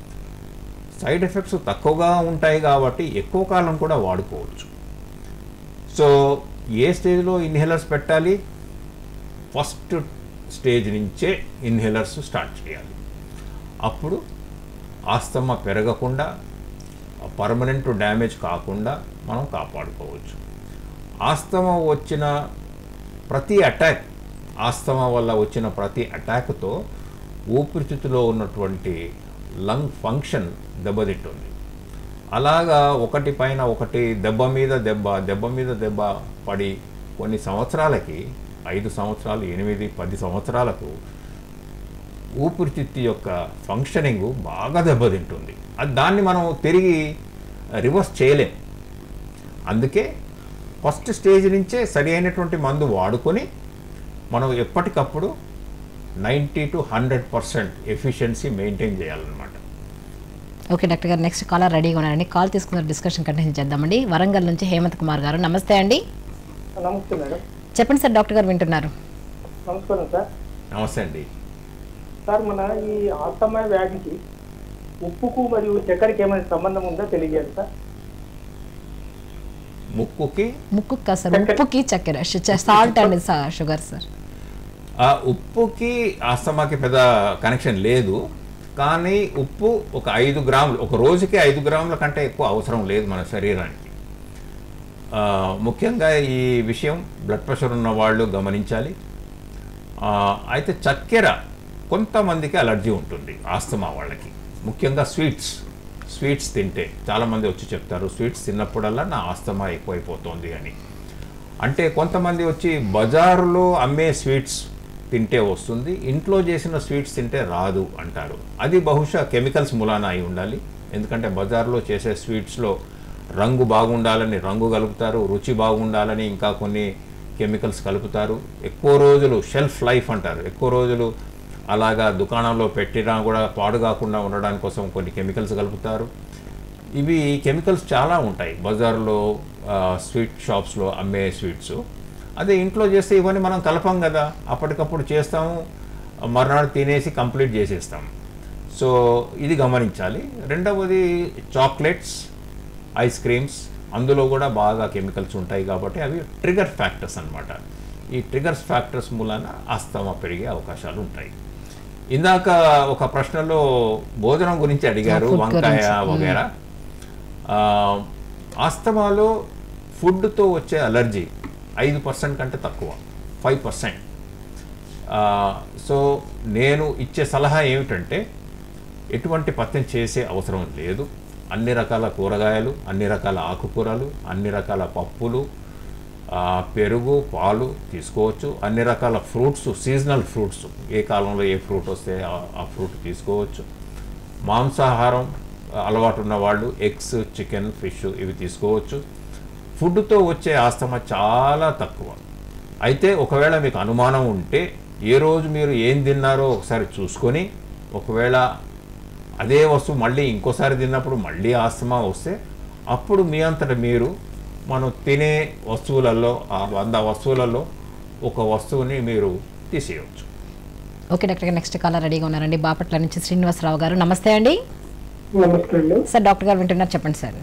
సైడ్ ఎఫెక్ట్స్ తక్కువగా ఉంటాయి కాబట్టి ఎక్కువ కాలం కూడా వాడుకోవచ్చు సో ఏ స్టేజ్లో ఇన్హేలర్స్ పెట్టాలి ఫస్ట్ స్టేజ్ నుంచే ఇన్హేలర్స్ స్టార్ట్ చేయాలి అప్పుడు ఆస్తమా పెరగకుండా పర్మనెంట్ డ్యామేజ్ కాకుండా మనం కాపాడుకోవచ్చు ఆస్తమా వచ్చిన ప్రతి అటాక్ ఆస్తమా వల్ల వచ్చిన ప్రతి అటాక్తో ఊపిరితిత్తులో ఉన్నటువంటి లంగ్ ఫంక్షన్ దెబ్బతింటుంది అలాగా ఒకటి పైన ఒకటి దెబ్బ మీద దెబ్బ దెబ్బ మీద దెబ్బ పడి కొన్ని సంవత్సరాలకి ఐదు సంవత్సరాలు ఎనిమిది పది సంవత్సరాలకు ఊపిరితిత్తు యొక్క ఫంక్షనింగ్ బాగా దెబ్బతింటుంది అది దాన్ని మనం తిరిగి రివర్స్ చేయలేం అందుకే ఫస్ట్ స్టేజ్ నుంచే సరి అయినటువంటి మందు వాడుకొని మనం ఎప్పటికప్పుడు ninety to hundred percent efficiency maintain చేయాలన్నమాట ఓకే డాక్టర్ గారు నెక్స్ట్ కాలర్ రెడీగా ఉన్నారండి కాల్ తీసుకున్న డిస్కషన్ కంటిన్యూ చేద్దామండి వరంగల్ నుంచి హేమంత్ కుమార్ గారు నమస్తే అండి నమస్తే మేడం చెప్పండి సార్ డాక్టర్ గారు వింటున్నారు నమస్కారం సార్ నమస్తే అండి సార్ మన ఈ ఆస్తమా వ్యాధికి ఉప్పుకు మరియు చక్కెరకి ఏమైనా సంబంధం ఉందో తెలియజేయండి సార్ ముక్కుకి ముక్కు కాదు సార్ ఉప్పుకి చక్కెర సాల్ట్ అండి సార్ షుగర్ సార్ ఆ ఉప్పుకి ఆస్తమాకి పెద్ద కనెక్షన్ లేదు కానీ ఉప్పు ఒక ఐదు గ్రాములు ఒక రోజుకి ఐదు గ్రాముల కంటే ఎక్కువ అవసరం లేదు మన శరీరానికి ఆ, ముఖ్యంగా ఈ విషయం బ్లడ్ ప్రెషర్ ఉన్న వాళ్ళు గమనించాలి ఆ, అయితే చక్కెర కొంతమందికి అలర్జీ ఉంటుంది ఆస్తమా వాళ్ళకి ముఖ్యంగా స్వీట్స్ స్వీట్స్ తింటే చాలామంది వచ్చి చెప్తారు స్వీట్స్ తిన్నప్పుడల్లా నా ఆస్తమా ఎక్కువైపోతుంది అని అంటే కొంతమంది వచ్చి బజారులో అమ్మే స్వీట్స్ తింటే వస్తుంది ఇంట్లో చేసిన స్వీట్స్ తింటే రాదు అంటారు అది బహుశా కెమికల్స్ మూలాన అయి ఉండాలి ఎందుకంటే బజార్లో చేసే స్వీట్స్లో రంగు బాగుండాలని రంగు కలుపుతారు రుచి బాగుండాలని ఇంకా కొన్ని కెమికల్స్ కలుపుతారు ఎక్కువ రోజులు షెల్ఫ్ లైఫ్ అంటారు ఎక్కువ రోజులు అలాగా దుకాణంలో పెట్టినా కూడా పాడు కాకుండా ఉండడానికి కోసం కొన్ని కెమికల్స్ కలుపుతారు ఇవి కెమికల్స్ చాలా ఉంటాయి బజార్లో ఆ, స్వీట్ షాప్స్లో అమ్మే స్వీట్స్ అదే ఇంట్లో చేస్తే ఇవన్నీ మనం కలపం కదా అప్పటికప్పుడు చేస్తాము మర్నాడు తినేసి కంప్లీట్ చేసేస్తాం సో ఇది గమనించాలి రెండవది చాక్లెట్స్ ఐస్ క్రీమ్స్ అందులో కూడా బాగా కెమికల్స్ ఉంటాయి కాబట్టి అవి ట్రిగర్ ఫ్యాక్టర్స్ అన్నమాట ఈ ట్రిగర్స్ ఫ్యాక్టర్స్ మూలాన ఆస్తమా పెరిగే అవకాశాలు ఉంటాయి ఇందాక ఒక ప్రశ్నలో భోజనం గురించి అడిగారు Food వంకాయ గురించి. వగేరా ఆ, ఆస్తమాలో ఫుడ్తో వచ్చే అలర్జీ ఐదు పర్సెంట్ కంటే తక్కువ ఫైవ్ పర్సెంట్ సో నేను ఇచ్చే సలహా ఏమిటంటే ఎటువంటి పత్యం చేసే అవసరం లేదు అన్ని రకాల కూరగాయలు అన్ని రకాల ఆకుకూరలు అన్ని రకాల పప్పులు ఆ, పెరుగు పాలు తీసుకోవచ్చు అన్ని రకాల ఫ్రూట్స్ సీజనల్ ఫ్రూట్స్ ఏ కాలంలో ఏ ఫ్రూట్ వస్తే ఆ- ఆ ఫ్రూట్ తీసుకోవచ్చు మాంసాహారం అలవాటు ఉన్న వాళ్ళు ఎగ్స్ చికెన్ ఫిష్ ఇవి తీసుకోవచ్చు ఫుడ్తో వచ్చే ఆస్తమా చాలా తక్కువ అయితే ఒకవేళ మీకు అనుమానం ఉంటే ఏ రోజు మీరు ఏం తిన్నారో ఒకసారి చూసుకొని ఒకవేళ అదే వస్తువు మళ్ళీ ఇంకోసారి తిన్నప్పుడు మళ్ళీ ఆస్తమా వస్తే అప్పుడు మీ అంతట మీరు మనం తినే వస్తువులలో ఆ వంద వస్తువులలో ఒక వస్తువుని మీరు తీసేయవచ్చు ఓకే డాక్టర్ గారు నెక్స్ట్ కాలర్ రెడీగా ఉన్నారండి బాపట్ల నుంచి శ్రీనివాసరావు గారు నమస్తే అండి నమస్తే అండి సార్ డాక్టర్ గారు వింటున్నారు చెప్పండి సార్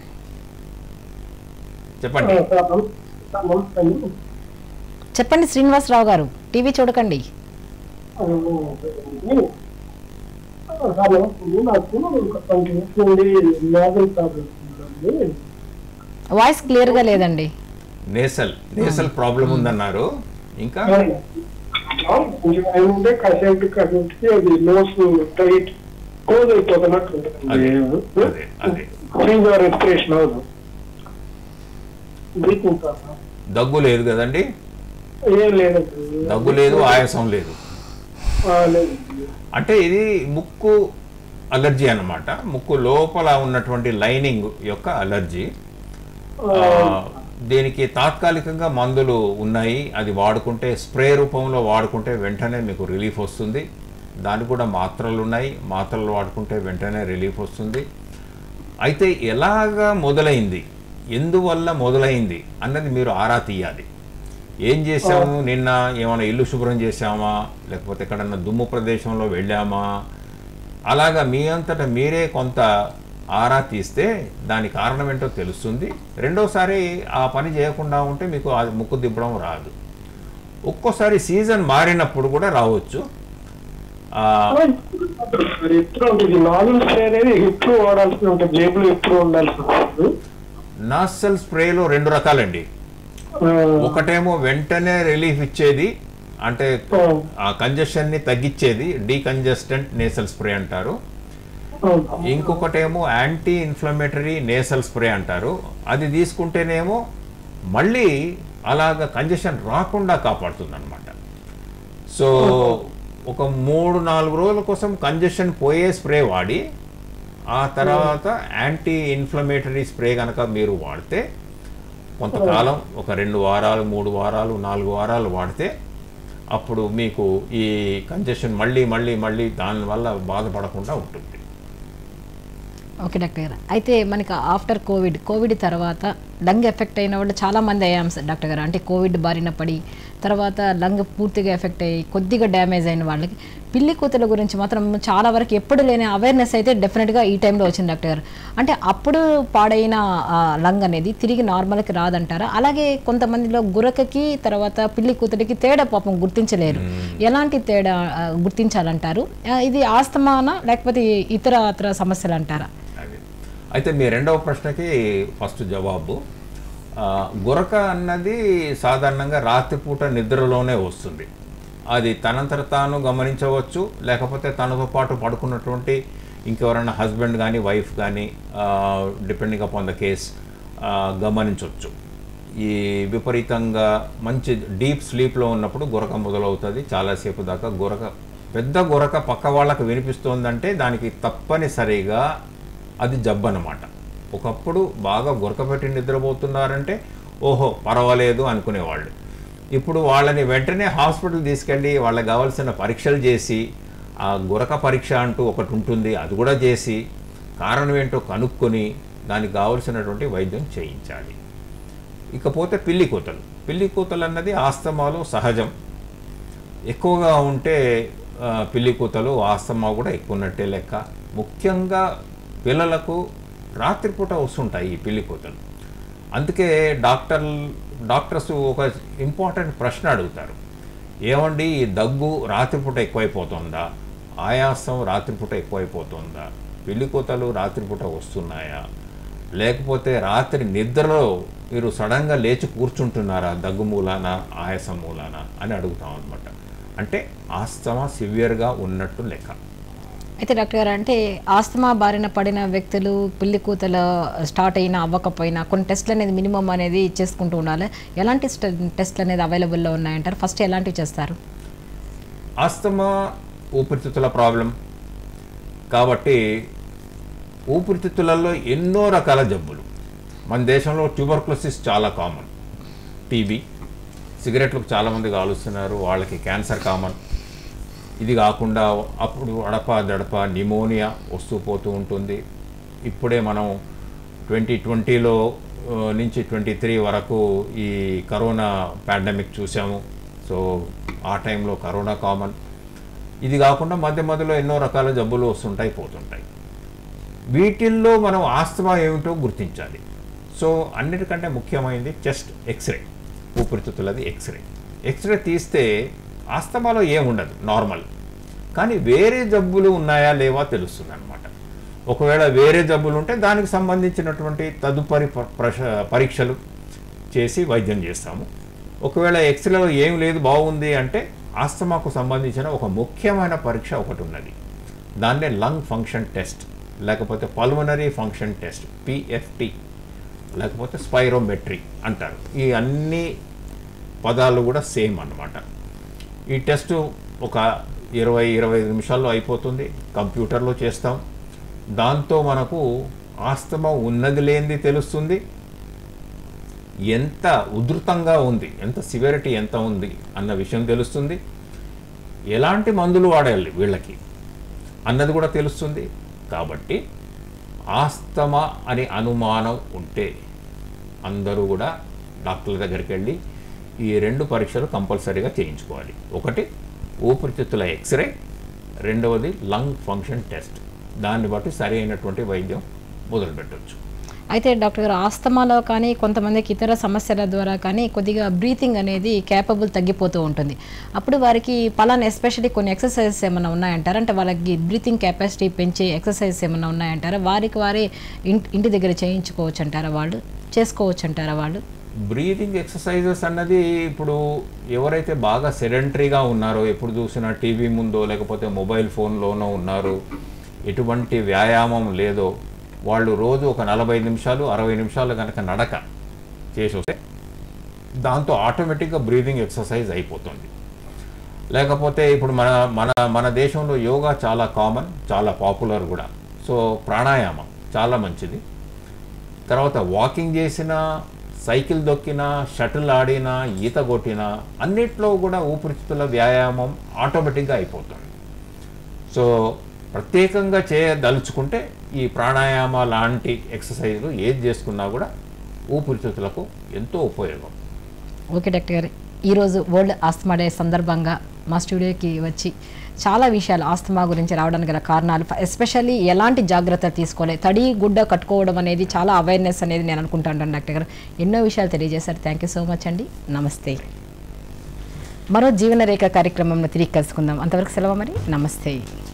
చెప్పండి సార్ నమ- సార్ నమస్తే అండి చెప్పండి శ్రీనివాసరావు గారు టీవీ చూడకండి ఆ, ఇది, ఆ, సార్ నమస్తే నాకు ఒక ట్వంటీ ఇయర్స్ నుండి మ్యాగల్ ప్రాబ్లం ఉందండి వాయిస్ క్లియర్గా లేదండి నేసల్ నేసల్ ప్రాబ్లం ఉందన్నారు ఇంకా కొంచెం ఏముంటే కాసేపు కాసేపుకి అది నోస్ టైట్ క్లోజ్ అయిపోతున్నట్టు అదే ఉంటుంది అదే అదే ఫ్రీగా రెస్పిరేషన్ అవ్వదు బ్రీతింగ్ ప్రాబ్లం దగ్గు లేదు కదండి ఏం లేదండి దగ్గు లేదు ఆయాసం లేదు ఆ, లేదు అంటే ఇది ముక్కు అలర్జీ అన్నమాట ముక్కు లోపల ఉన్నటువంటి లైనింగ్ యొక్క అలర్జీ ఆ, దీనికి తాత్కాలికంగా మందులు ఉన్నాయి అది వాడుకుంటే స్ప్రే రూపంలో వాడుకుంటే వెంటనే మీకు రిలీఫ్ వస్తుంది దానికి కూడా మాత్రలు ఉన్నాయి మాత్రలు వాడుకుంటే వెంటనే రిలీఫ్ వస్తుంది అయితే ఎలాగా మొదలైంది ఎందువల్ల మొదలైంది అన్నది మీరు ఆరా తీయాలి ఏం చేసాము నిన్న ఏమైనా ఇల్లు శుభ్రం చేసామా లేకపోతే ఎక్కడన్నా దుమ్ము ప్రదేశంలో వెళ్ళామా అలాగా మీ అంతటా మీరే కొంత ఆరా తీస్తే దాని కారణం ఏంటో తెలుస్తుంది రెండోసారి ఆ పని చేయకుండా ఉంటే మీకు ఆ ముక్కు దిబ్బడం రాదు ఒక్కోసారి సీజన్ మారినప్పుడు కూడా రావచ్చు ఆ, మరి ఎప్పుడు ఉంటుంది నాలుగు స్ప్రే అనేది ఎప్పుడు వాడాల్సి ఉంటుంది జేబులో ఎప్పుడు ఉండాల్సి ఉంటుంది నాసల్ స్ప్రేలో రెండు రకాలండి ఆ, ఒకటేమో వెంటనే రిలీఫ్ ఇచ్చేది అంటే ఆ, ఆ కంజెషన్ని తగ్గించేది డీకంజెస్టెంట్ నేసల్ స్ప్రే అంటారు అవును. ఇంకొకటేమో యాంటీ ఇన్ఫ్లమేటరీ నేసల్ స్ప్రే అంటారు అది తీసుకుంటేనేమో మళ్ళీ అలాగ కంజెషన్ రాకుండా కాపాడుతుంది అనమాట సో ఒక మూడు నాలుగు రోజుల కోసం కంజెషన్ పోయే స్ప్రే వాడి ఆ తర్వాత యాంటీ ఇన్ఫ్లమేటరీ స్ప్రే కనుక మీరు వాడితే కొంతకాలం ఒక రెండు వారాలు మూడు వారాలు నాలుగు వారాలు వాడితే అప్పుడు మీకు ఈ కంజెషన్ మళ్ళీ మళ్ళీ మళ్ళీ దానివల్ల బాధపడకుండా ఉంటుంది ఓకే డాక్టర్ గారు అయితే మనకి ఆఫ్టర్ కోవిడ్ కోవిడ్ తర్వాత లంగ్ ఎఫెక్ట్ అయిన వాళ్ళు చాలా మంది అయ్యాం సార్ డాక్టర్ గారు అంటే కోవిడ్ బారిన పడి తర్వాత లంగ్ పూర్తిగా ఎఫెక్ట్ అయ్యి కొద్దిగా డ్యామేజ్ అయిన వాళ్ళకి పిల్లి కూతుల గురించి మాత్రం చాలా వరకు ఎప్పుడు లేని అవేర్నెస్ అయితే డెఫినెట్గా ఈ టైంలో వచ్చింది డాక్టర్ గారు అంటే అప్పుడు పాడైన ఆ, లంగ్ అనేది తిరిగి నార్మల్కి రాదంటారా అలాగే కొంతమందిలో గురకకి తర్వాత పిల్లి కూతురికి తేడా పాపం గుర్తించలేరు ఎలాంటి తేడా ఆ, గుర్తించాలంటారు ఆ, ఇది ఆస్తమానా లేకపోతే ఇతర ఇతర సమస్యలు అంటారా అది అయితే మీ రెండవ ప్రశ్నకి ఫస్ట్ జవాబు ఆ, గురక అన్నది సాధారణంగా రాత్రిపూట నిద్రలోనే వస్తుంది అది తనంతట తాను గమనించవచ్చు లేకపోతే తనతో పాటు పడుకున్నటువంటి ఇంకెవరైనా హస్బెండ్ కానీ వైఫ్ కానీ డిపెండింగ్ అపాన్ ద కేస్ గమనించవచ్చు ఈ విపరీతంగా మంచి డీప్ స్లీప్లో ఉన్నప్పుడు గురక మొదలవుతుంది చాలాసేపు దాకా గురక పెద్ద గురక పక్క వాళ్ళకి వినిపిస్తోందంటే దానికి తప్పనిసరిగా అది జబ్బు అన్నమాట ఒకప్పుడు బాగా గురక పెట్టి నిద్రపోతున్నారంటే ఓహో పర్వాలేదు అనుకునేవాళ్ళు ఇప్పుడు వాళ్ళని వెంటనే హాస్పిటల్ తీసుకెళ్ళి వాళ్ళకి కావాల్సిన పరీక్షలు చేసి ఆ గురక పరీక్ష అంటూ ఒకటి ఉంటుంది అది కూడా చేసి కారణం ఏంటో కనుక్కొని దానికి కావలసినటువంటి వైద్యం చేయించాలి ఇకపోతే పిల్లి కూతలు పిల్లి కూతలు అన్నది ఆస్తమాలో సహజం ఎక్కువగా ఉంటే ఆ, పిల్లి కూతలు ఆస్తమా కూడా ఎక్కువ ఉన్నట్టే లెక్క ముఖ్యంగా పిల్లలకు రాత్రిపూట వస్తుంటాయి ఈ పిల్లి కూతలు అందుకే డాక్టర్ డాక్టర్స్ ఒక ఇంపార్టెంట్ ప్రశ్న అడుగుతారు ఏమండి ఈ దగ్గు రాత్రిపూట ఎక్కువైపోతుందా ఆయాసం రాత్రిపూట ఎక్కువైపోతుందా పిల్లి కూతలు రాత్రిపూట వస్తున్నాయా లేకపోతే రాత్రి నిద్రలో మీరు సడన్గా లేచి కూర్చుంటున్నారా దగ్గు మూలాన ఆయాసం మూలాన అని అడుగుతాం అనమాట అంటే ఆస్తమా సివియర్గా ఉన్నట్టు లెక్క అయితే డాక్టర్ గారు అంటే ఆస్తమా బారిన పడిన వ్యక్తులు పిల్లి కూతల స్టార్ట్ అయినా అవ్వకపోయినా కొన్ని టెస్ట్లు అనేది మినిమం అనేది చేసుకుంటూ ఉండాలి ఎలాంటి స్ట- టెస్ట్లు అనేది అవైలబుల్లో ఉన్నాయంటారు ఫస్ట్ ఎలాంటివి చేస్తారు ఆస్తమా ఊపిరితిత్తుల ప్రాబ్లం కాబట్టి ఊపిరితిత్తులలో ఎన్నో రకాల జబ్బులు మన దేశంలో ట్యూబర్క్లోసిస్ చాలా కామన్ టీబీ సిగరెట్లకు చాలామంది కాలుస్తున్నారు వాళ్ళకి క్యాన్సర్ కామన్ ఇది కాకుండా అప్పుడు అడప దడప నిమోనియా వస్తూ పోతూ ఉంటుంది ఇప్పుడే మనం ట్వంటీ ట్వంటీలో నుంచి ట్వంటీ త్రీ వరకు ఈ కరోనా పాండమిక్ చూసాము సో ఆ టైంలో కరోనా కామన్ ఇది కాకుండా మధ్య మధ్యలో ఎన్నో రకాల జబ్బులు వస్తుంటాయి పోతుంటాయి వీటిల్లో మనం ఆస్తమా ఏమిటో గుర్తించాలి సో అన్నిటికంటే ముఖ్యమైనది చెస్ట్ ఎక్స్రే ఊపిరితిత్తులది ఎక్స్రే ఎక్స్రే తీస్తే ఆస్తమాలో ఏముండదు నార్మల్ కానీ వేరే జబ్బులు ఉన్నాయా లేవా తెలుస్తుంది అనమాట ఒకవేళ వేరే జబ్బులు ఉంటే దానికి సంబంధించినటువంటి తదుపరి ప- ప్రశ- పరీక్షలు చేసి వైద్యం చేస్తాము ఒకవేళ ఎక్స్రేలో ఏం లేదు బాగుంది అంటే ఆస్తమాకు సంబంధించిన ఒక ముఖ్యమైన పరీక్ష ఒకటి ఉన్నది దాన్నే లంగ్ ఫంక్షన్ టెస్ట్ లేకపోతే పల్మనరీ ఫంక్షన్ టెస్ట్ పిఎఫ్టి లేకపోతే స్పైరోమెట్రీ అంటారు ఈ అన్ని పదాలు కూడా సేమ్ అన్నమాట ఈ టెస్ట్ ఒక ఇరవై ఇరవై ఐదు నిమిషాల్లో అయిపోతుంది కంప్యూటర్లో చేస్తాం దాంతో మనకు ఆస్తమా ఉన్నది లేనిది తెలుస్తుంది ఎంత ఉధృతంగా ఉంది ఎంత సివియరిటీ ఎంత ఉంది అన్న విషయం తెలుస్తుంది ఎలాంటి మందులు వాడాలి వీళ్ళకి అన్నది కూడా తెలుస్తుంది కాబట్టి ఆస్తమా అని అనుమానం ఉంటే అందరూ కూడా డాక్టర్ల దగ్గరికి వెళ్ళి ఈ రెండు పరీక్షలు కంపల్సరీగా చేయించుకోవాలి ఒకటి ఊపిరితిత్తుల ఎక్స్రే రెండవది లంగ్ ఫంక్షన్ టెస్ట్ దాన్ని బట్టి సరి అయినటువంటి వైద్యం మొదలుపెట్టవచ్చు అయితే డాక్టర్ గారు ఆస్తమాలో కానీ కొంతమందికి ఇతర సమస్యల ద్వారా కానీ కొద్దిగా బ్రీతింగ్ అనేది క్యాపబుల్ తగ్గిపోతూ ఉంటుంది అప్పుడు వారికి పలానా ఎస్పెషల్లీ కొన్ని ఎక్సర్సైజెస్ ఏమైనా ఉన్నాయంటారా అంటే వాళ్ళకి బ్రీతింగ్ కెపాసిటీ పెంచే ఎక్సర్సైజెస్ ఏమైనా ఉన్నాయంటారా వారికి వారే ఇంటి ఇంటి దగ్గర చేయించుకోవచ్చు అంటారా వాళ్ళు చేసుకోవచ్చు అంటారా వాళ్ళు బ్రీతింగ్ ఎక్సర్సైజెస్ అన్నది ఇప్పుడు ఎవరైతే బాగా సెడెంటరీగా ఉన్నారో ఎప్పుడు చూసినా టీవీ ముందో లేకపోతే మొబైల్ ఫోన్లోనో ఉన్నారు ఎటువంటి వ్యాయామం లేదో వాళ్ళు రోజు ఒక నలభై నిమిషాలు అరవై నిమిషాలు కనుక నడక చేసి వస్తే దాంతో ఆటోమేటిక్గా బ్రీతింగ్ ఎక్సర్సైజ్ అయిపోతుంది లేకపోతే ఇప్పుడు మన మన మన దేశంలో యోగా చాలా కామన్ చాలా పాపులర్ కూడా సో ప్రాణాయామం చాలా మంచిది తర్వాత వాకింగ్ చేసిన సైకిల్ దొక్కినా షటిల్ ఆడినా ఈత కొట్టినా అన్నిట్లో కూడా ఊపిరితిత్తుల వ్యాయామం ఆటోమేటిక్గా అయిపోతుంది సో ప్రత్యేకంగా చేయదలుచుకుంటే ఈ ప్రాణాయామ లాంటి ఎక్సర్సైజ్లు ఏది చేసుకున్నా కూడా ఊపిరితిత్తులకు ఎంతో ఉపయోగం ఓకే డాక్టర్ గారు ఈరోజు వరల్డ్ ఆస్తమా డే సందర్భంగా మా స్టూడియోకి వచ్చి చాలా విషయాలు ఆస్తమా గురించి రావడానికి గల కారణాలు ఎస్పెషల్లీ ఎలాంటి జాగ్రత్తలు తీసుకోవాలి తడి గుడ్డ కట్టుకోవడం అనేది చాలా అవేర్నెస్ అనేది నేను అనుకుంటాను డాక్టర్ గారు ఎన్నో విషయాలు తెలియజేశారు థ్యాంక్ యూ సో మచ్ అండి నమస్తే మరో జీవన రేఖ కార్యక్రమంలో తిరిగి కలుసుకుందాం అంతవరకు సెలవు మరి నమస్తే